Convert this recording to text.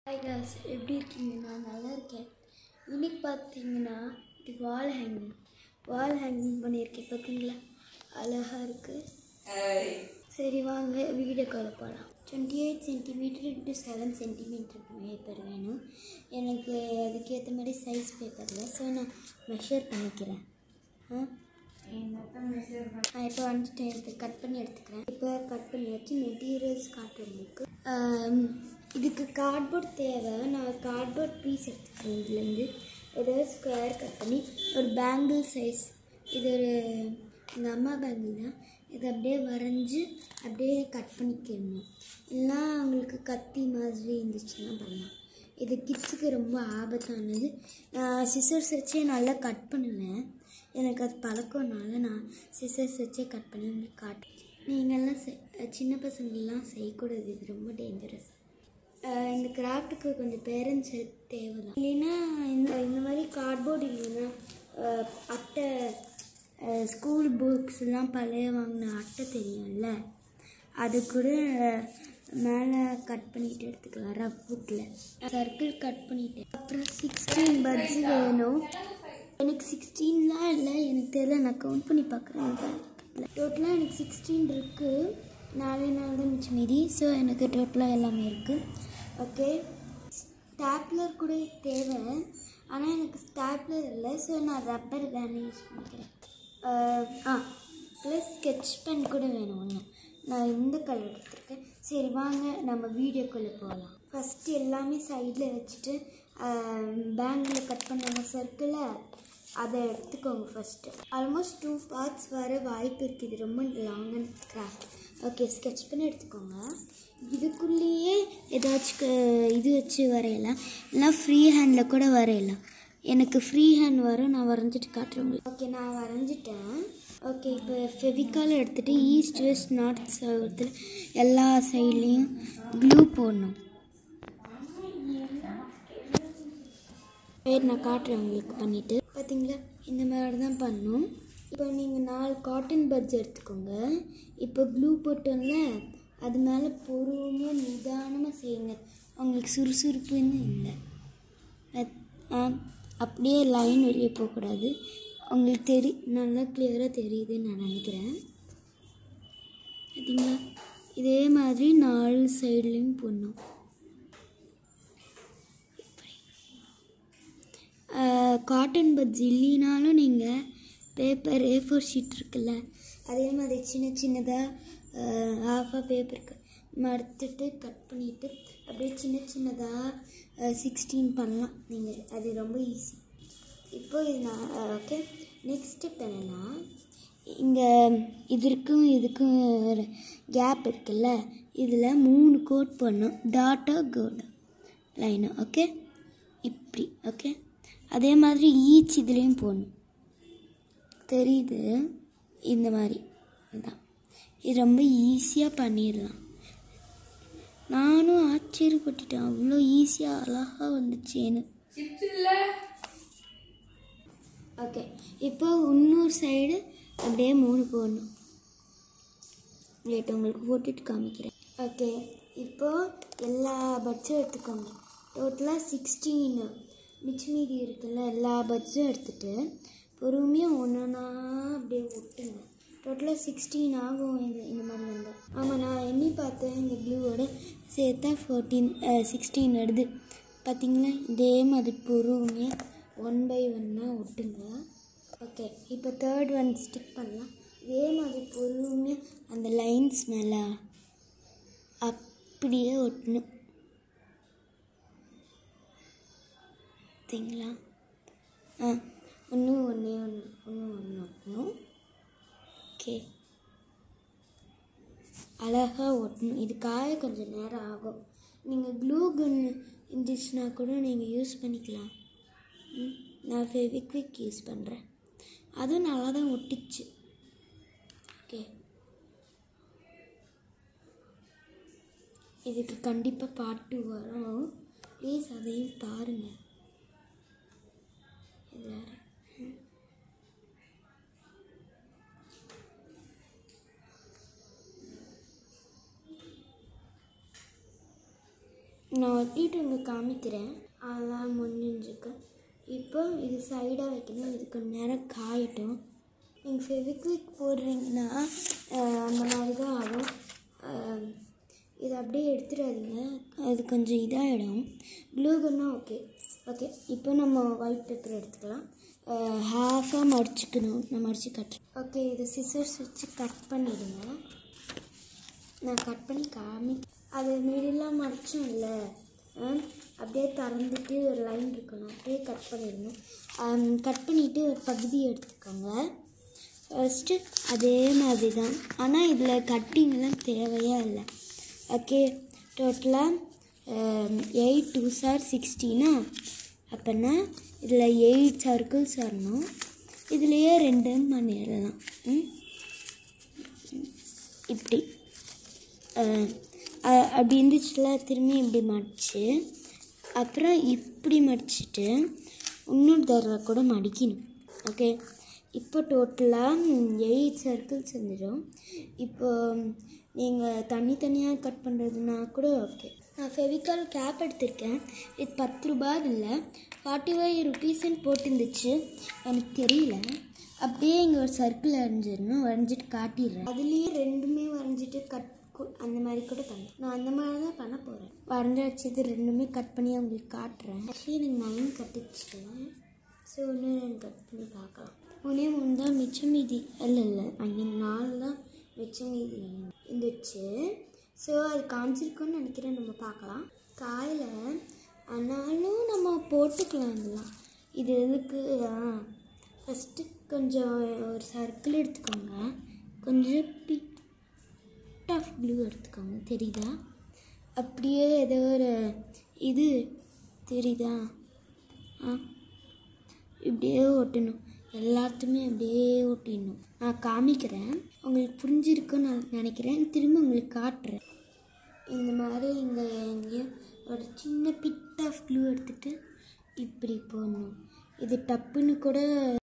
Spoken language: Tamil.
ஹாய் காஸ் எப்படி இருக்கீங்க நான் நல்லா இருக்கேன் இன்னைக்கு பார்த்தீங்கன்னா இது வால் ஹேங்கிங் வால் ஹேங்கிங் பண்ணியிருக்கேன் பார்த்தீங்களா அழகாக இருக்குது சரி வாங்க வீடியோ கால் போகலாம் twenty eight centimetre into seven centimetre paper வேணும் எனக்கு அதுக்கேற்ற மாதிரி சைஸ் பேப்பரில் ஸோ நான் மெஷர் பண்ணிக்கிறேன் ஆ நான் இப்போ வந்துட்டு எடுத்து கட் பண்ணி எடுத்துக்கிறேன் இப்போ கட் பண்ணி வச்சு மெட்டீரியல்ஸ் காட்டுறேன் உங்களுக்கு ஆம், இதுக்கு கார்ட்போர்ட் தேவை நான் கார்ட்போர்ட் பீஸ் எடுத்துக்கிறேன் இதுலேருந்து ஏதாவது ஸ்கொயர் கட் பண்ணி ஒரு பேங்கிள் சைஸ் இது ஒரு எங்கள் அம்மா பேங்கிள் தான் இதை அப்படியே வரைஞ்சி அப்படியே கட் பண்ணிக்கணும் இல்லைன்னா அவங்களுக்கு கத்தி மாதிரி இருந்துச்சுன்னா பண்ணலாம் இது கிட்ஸுக்கு ரொம்ப ஆபத்தானது நான் சிசர்ஸ் வச்சே நல்லா கட் பண்ணுவேன் எனக்கு அது பழக்கம்னால நான் சிசர்ஸ் வச்சே கட் பண்ணி உங்களுக்கு காட்டுறேன் நீங்கள்லாம் செய் சின்ன பசங்கள்லாம் செய்யக்கூடாது இது ரொம்ப டேஞ்சரஸ் இந்த கிராஃப்ட்டுக்கு கொஞ்சம் பேரண்ட்ஸ் ஹெல்ப் தேவை தான் இல்லைன்னா இந்த இந்த மாதிரி கார்ட்போர்டு இல்லைன்னா அஹ், அட்டை ஸ்கூல் புக்ஸ்லாம் பழைய வாங்கின அட்டை தெரியும்ல அது கூட மேலே கட் பண்ணிட்டு எடுத்துக்கலாம் ரஃப் புக்கில் சர்க்கிள் கட் பண்ணிட்டேன் அப்புறம் சிக்ஸ்டீன் பட்ஸ் வேணும் எனக்கு சிக்ஸ்டீன்லாம் இல்லை எனக்கு தெரியல நான் கவுண்ட் பண்ணி பார்க்குறேன் டோட்டலாக எனக்கு சிக்ஸ்டீன் இருக்குது நாலே நாள் தான் மிச்சம் மீதி ஸோ எனக்கு டோட்டலாக எல்லாமே இருக்குது ஓகே ஸ்டாப்லர் கூட தேவை ஆனால் எனக்கு ஸ்டாப்லர் இல்லை ஸோ நான் ரப்பர் பேண்ட் யூஸ் பண்ணிக்கிறேன் அஹ், ஆ ப்ளஸ் ஸ்கெட்ச் பென் கூட வேணும் ஒன்று நான் இந்த கலர் எடுத்திருக்கேன் சரி வாங்க நம்ம வீடியோக்குள்ளே போகலாம் ஃபஸ்ட்டு எல்லாமே சைடில் வச்சுட்டு பேங்கில் கட் பண்ணாங்க சர்க்கிளை அதை எடுத்துக்கோங்க ஃபஸ்ட்டு ஆல்மோஸ்ட் டூ பார்ட்ஸ் வர வாய்ப்பு இருக்குது இது ரொம்ப long and craft okay sketch பண்ணி எடுத்துக்கோங்க இதுக்குள்ளேயே ஏதாச்சும் க- இது வச்சு வரையலாம் இல்லைனா ஃப்ரீ ஹேண்டில் கூட வரையலாம் எனக்கு ஃப்ரீ ஹேண்ட் வரும் நான் வரைஞ்சிட்டு காட்டுறேன் உங்களுக்கு ஓகே நான் வரைஞ்சிட்டேன் ஓகே இப்போ ஃபெவிகால் எடுத்துகிட்டு ஈஸ்ட் வெஸ்ட் நார்த் சவுத்தில் எல்லா சைட்லேயும் க்ளூ போடணும் பேர் நான் காட்டுறேன் உங்களுக்கு பண்ணிவிட்டு பார்த்தீங்களா இந்த மாதிரி தான் பண்ணணும் இப்போ நீங்கள் நாலு காட்டன் பட்ஸ் எடுத்துக்கோங்க இப்போ க்ளூ போட்டோம்ல அது மேலே பொறுமையாக நிதானமாக செய்யுங்க உங்களுக்கு சுறுசுறுப்புன்னு இல்லை அத்- ஆ, அப்படியே லைன் வெளியே போகக்கூடாது உங்களுக்கு தெரி நல்லா கிளியராக தெரியுதுன்னு நான் நினைக்கிறேன் பார்த்தீங்களா இதே மாதிரி நாலு சைட்லேயும் போடணும் காட்டன் பட்ஸ் இல்லைனாலும் நீங்கள் பேப்பர் ஏ ஃபோர் ஷீட் இருக்குல்ல அதே மாதிரி சின்ன சின்னதாக ஹாஃபாக பேப்பருக்கு மறுத்துட்டு கட் பண்ணிவிட்டு அப்படியே சின்ன சின்னதாக சிக்ஸ்டீன் பண்ணலாம் நீங்கள் அது ரொம்ப ஈஸி இப்போ இது நான் ஓகே நெக்ஸ்ட் ஸ்டெப் என்னென்னா இங்கே இதற்கும் இதுக்கும் கேப் இருக்குல்ல இதில் மூணு கோட் பண்ணும் டாட்டா கோடு லைனு ஓகே இப்படி ஓகே அதே மாதிரி ஈச் இதுலேயும் போடணும் தெரியுது இந்த மாதிரி தான் இது ரொம்ப ஈஸியாக பண்ணிடலாம் நானும் ஆச்சரியப்பட்டுட்டேன் அவ்வளோ ஈஸியாக அழகாக வந்துச்சேன்னு ஓகே இப்போ இன்னொரு சைடு அப்படியே மூணு போடணும் லேட் உங்களுக்கு போட்டுட்டு காமிக்கிறேன் ஓகே இப்போ எல்லா பட்ஸும் எடுத்துக்கோங்க டோட்டலாக சிக்ஸ்டீன் மிச்ச மீதி இருக்குல்ல எல்லா பட்ஸும் எடுத்துட்டு பொறுமையாக ஒன்று ஒன்றா அப்படியே விட்டுங்க டோட்டலாக சிக்ஸ்டீன் ஆகும் இந்த இந்த மாதிரி வந்தால் ஆமாம் நான் எண்ணி பார்த்தேன் இந்த க்ளூவோட சேர்த்தா ஃபோர்டீன் சிக்ஸ்டீன் வருது பார்த்தீங்களா இதே மாதிரி பொறுமையாக ஒன் பை ஒன்னாக ஒட்டுங்க ஓகே இப்போ தேர்ட் ஒன் ஸ்டிக் பண்ணலாம் இதே மாதிரி பொறுமையாக அந்த லைன்ஸ் மேலே அப்படியே ஒட்டணும் சரிங்களா ஆ இன்னும் ஒன்றே ஒன்று இன்னும் ஒன்று ஒட்டணும் ஓகே அழகாக ஒட்டணும் இது காய கொஞ்சம் நேரம் ஆகும் நீங்கள் க்ளூ கன் இருந்துச்சுன்னா கூட நீங்கள் யூஸ் பண்ணிக்கலாம் ம், நான் ஃபெவிக்விக் யூஸ் பண்ணுறேன் அதுவும் நல்லா தான் ஒட்டிச்சு ஓகே இதுக்கு கண்டிப்பாக பாட்டு வரும் ப்ளீஸ் அதையும் பாருங்கள் இதில் நான் ஒட்டிட்டு உங்களுக்கு காமிக்கிறேன் அதெல்லாம் முடிஞ்சிருக்கு இப்போ இது சைடாக வைக்கணும் இது கொஞ்ச நேரம் காயட்டும் நீங்கள் ஃபெவிக்விக் போடுறீங்கன்னா அஹ், அந்த மாதிரி தான் ஆகும் அஹ், இதை அப்படியே எடுத்துடாதீங்க அது கொஞ்சம் இதாகிடும் ப்ளூ கன்னா ஓகே ஓகே இப்போ நம்ம ஒயிட் பேப்பர் எடுத்துக்கலாம் ஹாஃபாக மடிச்சுக்கணும் நான் மடித்து கட்டுறேன் ஓகே இது சிசர்ஸ் வச்சு கட் பண்ணிவிடுங்க நான் கட் பண்ணி காமி அது மீடியெல்லாம் மடிச்சோம் இல்லை அப்படியே திறந்துட்டு ஒரு லைன் இருக்கணும் அப்படியே கட் பண்ணிடணும் கட் பண்ணிவிட்டு ஒரு பகுதி எடுத்துக்கோங்க ஃபஸ்ட்டு அதே மாதிரி தான் ஆனால் இதில் கட்டிங்லாம் தேவையே இல்லை ஓகே டோட்டலாக எயிட் டூ சார் சிக்ஸ்டீனா அப்போனா இதில் எயிட் சர்க்கிள்ஸ் வரணும் இதுலேயே ரெண்டு பண்ணிடலாம் ம் இப்படி அஹ், அ- அப்படி இருந்துச்சுல திரும்பி இப்படி மடிச்சு அப்புறம் இப்படி மடிச்சுட்டு இன்னொரு தடவை கூட மடிக்கணும் ஓகே இப்போ டோட்டலாக எயிட் சர்க்கிள்ஸ் வந்துடும் இப்போ நீங்கள் தனித்தனியாக கட் பண்ணுறதுனா கூட ஓகே நான் ஃபெவிகால் கேப் எடுத்திருக்கேன் இது பத்து ரூபாய் இல்லை ஃபார்ட்டி ஃபைவ் ருபீஸ்ன்னு போட்டிருந்துச்சு எனக்கு தெரியல அப்படியே இங்கே ஒரு சர்க்கிள் வரைஞ்சிடணும் வரைஞ்சிட்டு காட்டிடுறேன் அதுலேயே ரெண்டுமே வரைஞ்சிட்டு கட் கு- அந்த மாதிரி கூட பண்ணேன் நான் அந்த மாதிரி தான் பண்ண போகிறேன் வரைஞ்சி வச்சது ரெண்டுமே கட் பண்ணி உங்களுக்கு காட்டுறேன் ஆக்சுவலி எனக்கு நைன் கட்டுச்சு ஸோ இன்னும் ரெண்டு கட் பண்ணி பார்க்கலாம் ஒன்றே மூணு தான் மிச்சம் மீதி இல்லை இல்லை அங்கே நாலு தான் மிச்சம் மீதி இருந்துச்சு ஸோ அது காமிச்சிருக்குன்னு நினைக்கிறேன் நம்ம பார்க்கலாம் காயில் ஆனாலும் நம்ம போட்டுக்கலாம் இதெல்லாம் இது எதுக்கு ஃபஸ்ட்டு கொஞ்சம் ஒரு சர்க்கிள் எடுத்துக்கோங்க கொஞ்சம் பிட் ஆஃப் ப்ளூ எடுத்துக்கோங்க தெரியுதா அப்படியே ஏதோ ஒரு இது தெரியுதா ஆ இப்படியே ஒட்டணும் எல்லாத்துமே அப்படியே ஒட்டிடணும் நான் காமிக்கிறேன் உங்களுக்கு புரிஞ்சிருக்குன்னு நான் நினைக்கிறேன் திரும்ப உங்களுக்கு காட்டுறேன் இந்த மாதிரி இங்கே எங்கேயோ ஒரு சின்ன பிட் ஆஃப் க்ளூ எடுத்துட்டு இப்படி போடணும் இது டப்புன்னு கூட